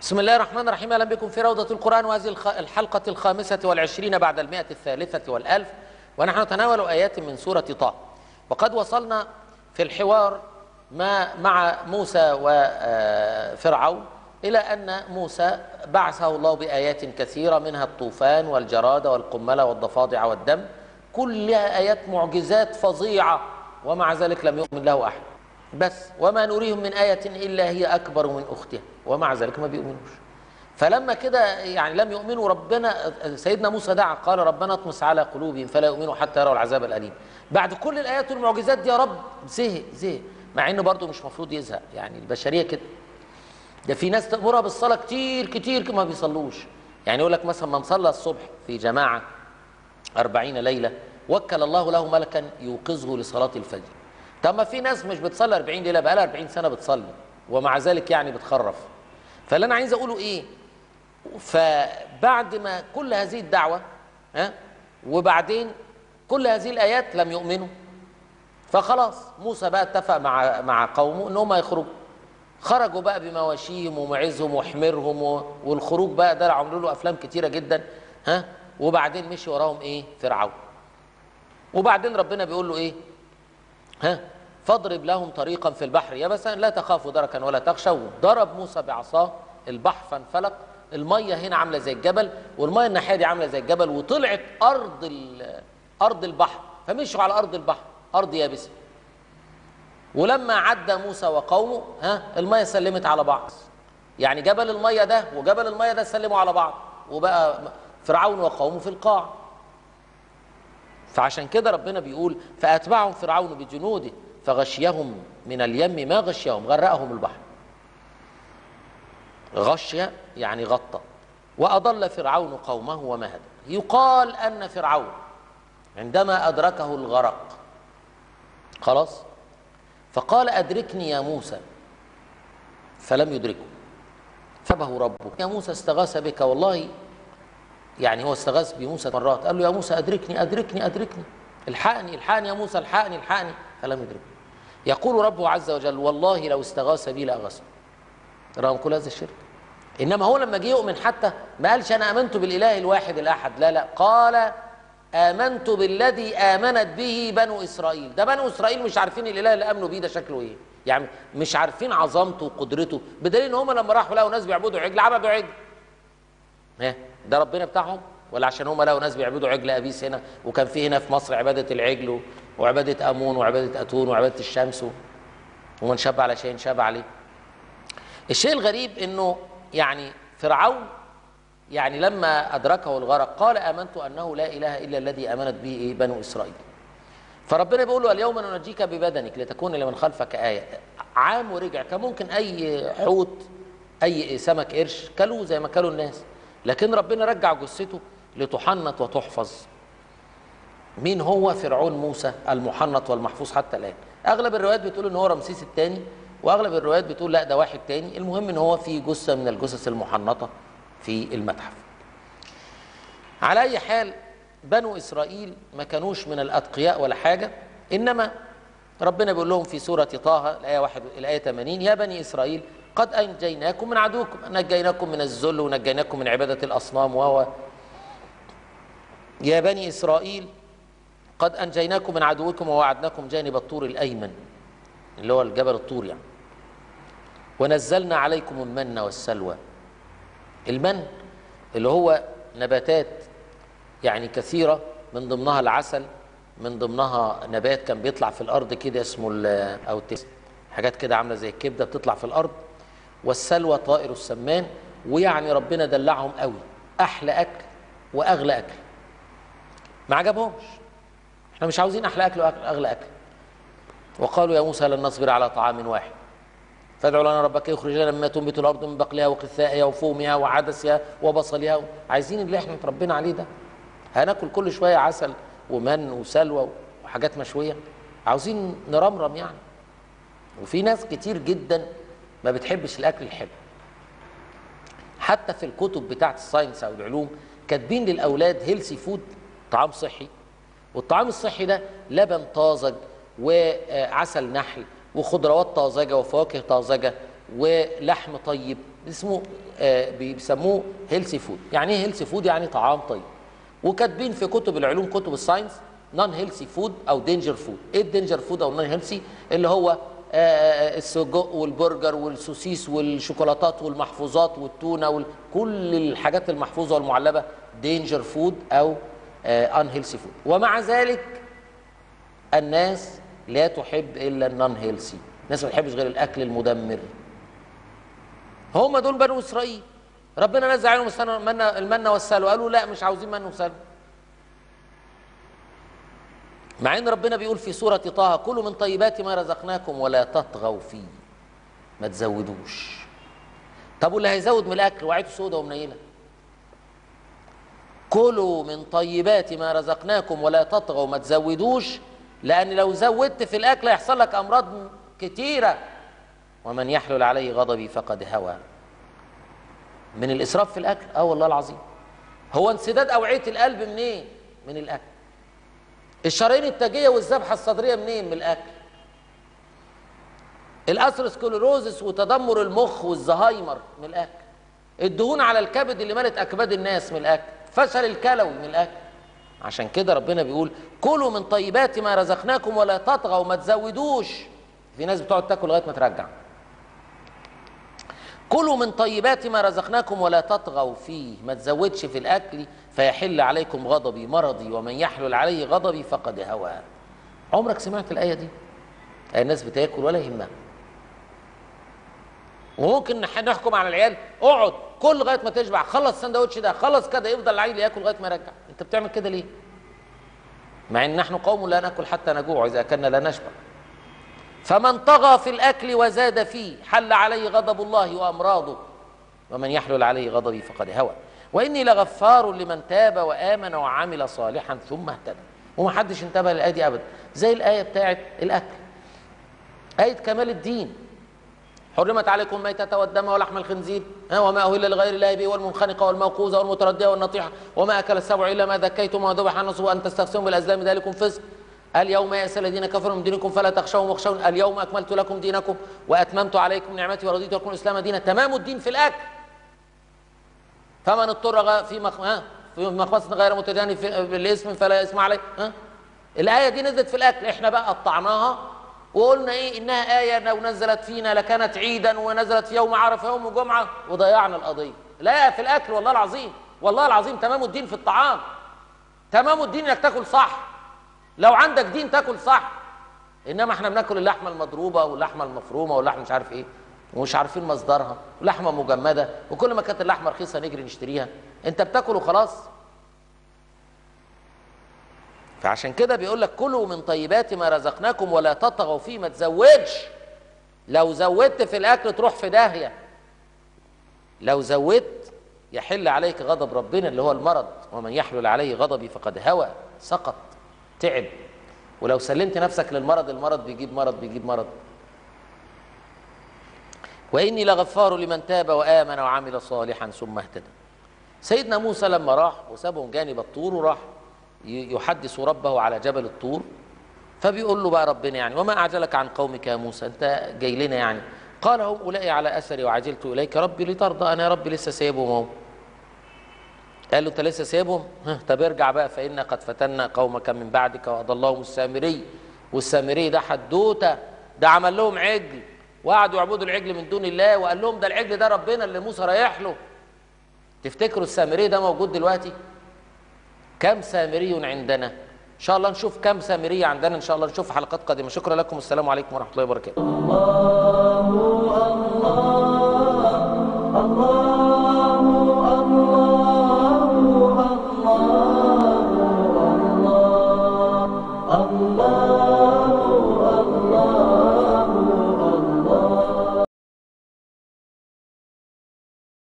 بسم الله الرحمن الرحيم أهلا بكم في روضة القرآن وهذه الخ- الحلقة الخامسة والعشرين بعد المئة الثالثة والألف ونحن نتناول آيات من سورة طه وقد وصلنا في الحوار ما مع موسى وفرعون إلى أن موسى بعثه الله بآيات كثيرة منها الطوفان والجراد والقملة والضفادع والدم كلها آيات معجزات فظيعة ومع ذلك لم يؤمن له أحد بس وما نريهم من آية إلا هي أكبر من أختها ومع ذلك ما بيؤمنوش فلما كده يعني لم يؤمنوا ربنا سيدنا موسى دعا قال ربنا اطمس على قلوبهم فلا يؤمنوا حتى يروا العذاب الأليم بعد كل الآيات والمعجزات دي يا رب زهق زهق مع انه برضه مش مفروض يزهق يعني البشرية كده ده في ناس تأمرها بالصلاة كتير كتير ما بيصلوش يعني يقول لك مثلا من صلى الصبح في جماعة أربعين ليلة وكل الله له ملكا يوقظه لصلاة الفجر طب ما في ناس مش بتصلي 40 ليلة بقالها 40 سنة بتصلي ومع ذلك يعني بتخرف فاللي أنا عايز أقوله إيه فبعد ما كل هذه الدعوة ها وبعدين كل هذه الآيات لم يؤمنوا فخلاص موسى بقى اتفق مع مع قومه ان هم يخرجوا خرجوا بقى بمواشيهم ومعزهم وحمرهم و- والخروج بقى ده عملوا له افلام كتيره جدا ها وبعدين مشي وراهم ايه فرعون وبعدين ربنا بيقول له ايه ها فاضرب لهم طريقا في البحر يبسا لا تخافوا دركا ولا تخشوا ضرب موسى بعصاه البحر فانفلق الميه هنا عامله زي الجبل والميه الناحيه دي عامله زي الجبل وطلعت ارض ال- ارض البحر فمشوا على ارض البحر ارض يابسه ولما عدى موسى وقومه ها الميه سلمت على بعض يعني جبل الميه ده وجبل الميه ده سلموا على بعض وبقى فرعون وقومه في القاع فعشان كده ربنا بيقول فاتبعهم فرعون بجنوده فغشيهم من اليم ما غشيهم غرقهم البحر غشي يعني غطى واضل فرعون قومه وما هدى يقال ان فرعون عندما ادركه الغرق خلاص فقال ادركني يا موسى فلم يدركه فبه ربه يا موسى استغاث بك والله يعني هو استغاث بموسى مرات قال له يا موسى ادركني ادركني ادركني الحقني الحقني يا موسى الحقني الحقني فلم يدركه يقول ربه عز وجل والله لو استغاث بي لاغثه رغم كل هذا الشرك انما هو لما جه يؤمن حتى ما قالش انا امنت بالاله الواحد الاحد لا لا قال امنت بالذي امنت به بنو اسرائيل ده بنو اسرائيل مش عارفين الاله اللي امنوا بيه ده شكله ايه يعني مش عارفين عظمته وقدرته بدليل ان هم لما راحوا لقوا ناس بيعبدوا عجل عبدوا عجل ها ده ربنا بتاعهم ولا عشان هم لقوا ناس بيعبدوا عجل ابيس هنا وكان في هنا في مصر عباده العجل و- وعباده امون وعباده اتون وعباده الشمس و- ومن شاب على شيء شاب عليه الشيء الغريب انه يعني فرعون يعني لما ادركه الغرق قال امنت انه لا اله الا الذي امنت به إيه؟ بنو اسرائيل فربنا بيقول له اليوم ننجيك ببدنك لتكون لمن خلفك ايه عام ورجع كان ممكن اي حوت اي سمك قرش كلوه زي ما كلوا الناس لكن ربنا رجع جثته لتحنط وتحفظ مين هو فرعون موسى المحنط والمحفوظ حتى الان اغلب الروايات بتقول ان هو رمسيس الثاني واغلب الروايات بتقول لا ده واحد تاني المهم ان هو في جثه من الجثث المحنطه في المتحف على اي حال بنو اسرائيل ما كانوش من الاتقياء ولا حاجه انما ربنا بيقول لهم في سوره طه الايه 1 الايه 80 يا بني اسرائيل قد انجيناكم من عدوكم نجيناكم من الذل ونجيناكم من عباده الاصنام وهو يا بني اسرائيل قد انجيناكم من عدوكم ووعدناكم جانب الطور الايمن اللي هو الجبل الطور يعني ونزلنا عليكم المن والسلوى المن اللي هو نباتات يعني كثيرة من ضمنها العسل من ضمنها نبات كان بيطلع في الأرض كده اسمه ال- أو التس حاجات كده عاملة زي الكبدة بتطلع في الأرض والسلوى طائر السمان ويعني ربنا دلعهم قوي أحلى أكل وأغلى أكل ما عجبهمش احنا مش عاوزين أحلى أكل وأغلى أكل وقالوا يا موسى لن نصبر على طعام واحد فادع لنا ربك يخرج لنا مما تنبت الارض من بقلها وقثائها وفومها وعدسها وبصلها عايزين اللي احنا اتربينا عليه ده هناكل كل شويه عسل ومن وسلوى وحاجات مشويه عاوزين نرمرم يعني وفي ناس كتير جدا ما بتحبش الاكل الحلو حتى في الكتب بتاعت الساينس او العلوم كاتبين للاولاد هيلسي فود طعام صحي والطعام الصحي ده لبن طازج وعسل نحل وخضروات طازجه وفواكه طازجه ولحم طيب اسمه آه بيسموه هيلسي فود يعني ايه هيلسي فود يعني طعام طيب وكاتبين في كتب العلوم كتب الساينس نون هيلسي فود او دينجر فود ايه الدينجر فود او نون هيلسي اللي هو آه السجق والبرجر والسوسيس والشوكولاتات والمحفوظات والتونه وكل الحاجات المحفوظه والمعلبه دينجر فود او ان هيلسي فود ومع ذلك الناس لا تحب الا النون هيلسي الناس ما تحبش غير الاكل المدمر هم دول بنو اسرائيل ربنا نزل عليهم المنة المنة والسلوى قالوا لا مش عاوزين من وسلوى مع ان ربنا بيقول في سورة طه كلوا من طيبات ما رزقناكم ولا تطغوا فيه ما تزودوش طب واللي هيزود من الاكل وعيته سودة ومنيلة كلوا من طيبات ما رزقناكم ولا تطغوا ما تزودوش لان لو زودت في الاكل هيحصل لك امراض كتيره ومن يحلل عليه غضبي فقد هوى من الاسراف في الاكل اه والله العظيم هو انسداد اوعيه القلب منين إيه؟ من الاكل الشرايين التاجيه والذبحه الصدريه منين إيه؟ من الاكل الاثروسكلوروزس وتدمر المخ والزهايمر من الاكل الدهون على الكبد اللي ملت اكباد الناس من الاكل فشل الكلوي من الاكل عشان كده ربنا بيقول كلوا من طيبات ما رزقناكم ولا تطغوا ما تزودوش في ناس بتقعد تاكل لغايه ما ترجع كلوا من طيبات ما رزقناكم ولا تطغوا فيه ما تزودش في الاكل فيحل عليكم غضبي مرضي ومن يحلل عليه غضبي فقد هوى عمرك سمعت الايه دي الناس بتاكل ولا يهمها وممكن نحكم على العيال اقعد كل لغايه ما تشبع خلص السندوتش ده خلص كده يفضل العيل ياكل لغايه ما يرجع انت بتعمل كده ليه مع ان نحن قوم لا ناكل حتى نجوع اذا كنا لا نشبع فمن طغى في الاكل وزاد فيه حل عليه غضب الله وامراضه ومن يحلل عليه غضبي فقد هوى واني لغفار لمن تاب وامن وعمل صالحا ثم اهتدى وما حدش انتبه للايه دي ابدا زي الايه بتاعت الاكل ايه كمال الدين حرمت عليكم ميتة والدم ولحم الخنزير وما أهل لغير الله به والمنخنقة والموقوذة والمتردية والنطيحة وما أكل السبع إلا ما ذكيتم وذبح عن النصب وأن تستقسموا بالأزلام ذلكم فسق اليوم يأس الذين كفروا من دينكم فلا تخشوهم واخشون اليوم أكملت لكم دينكم وأتممت عليكم نعمتي ورضيت لكم الإسلام دينا تمام الدين في الأكل فمن اضطر في مخ... في مخمصة غير متجانف بالاسم فلا اسم عليه ها الآية دي نزلت في الأكل احنا بقى قطعناها وقلنا ايه انها آية لو نزلت فينا لكانت عيدا ونزلت في يوم عرفة يوم الجمعة وضيعنا القضية لا في الأكل والله العظيم والله العظيم تمام الدين في الطعام تمام الدين انك تاكل صح لو عندك دين تاكل صح انما احنا بناكل اللحمه المضروبه واللحمه المفرومه واللحمه مش عارف ايه ومش عارفين مصدرها ولحمه مجمده وكل ما كانت اللحمه رخيصه نجري نشتريها انت بتاكل وخلاص فعشان كده بيقول لك كلوا من طيبات ما رزقناكم ولا تطغوا فيه ما تزودش لو زودت في الاكل تروح في داهيه لو زودت يحل عليك غضب ربنا اللي هو المرض ومن يحلل عليه غضبي فقد هوى سقط تعب ولو سلمت نفسك للمرض المرض بيجيب مرض بيجيب مرض واني لغفار لمن تاب وامن وعمل صالحا ثم اهتدى سيدنا موسى لما راح وسابهم جانب الطور وراح يحدث ربه على جبل الطور فبيقول له بقى ربنا يعني وما اعجلك عن قومك يا موسى انت جاي لنا يعني قال هم اولئك على اثري وعجلت اليك ربي لترضى انا يا ربي لسه سايبهم اهو قال له انت لسه سايبهم طب ارجع بقى فإنا قد فتنا قومك من بعدك واضلهم السامري والسامري ده حدوته ده عمل لهم عجل وقعدوا يعبدوا العجل من دون الله وقال لهم ده العجل ده ربنا اللي موسى رايح له تفتكروا السامري ده موجود دلوقتي كم سامري عندنا ان شاء الله نشوف كم سامري عندنا ان شاء الله نشوف حلقات قادمه شكرا لكم والسلام عليكم ورحمه الله وبركاته الله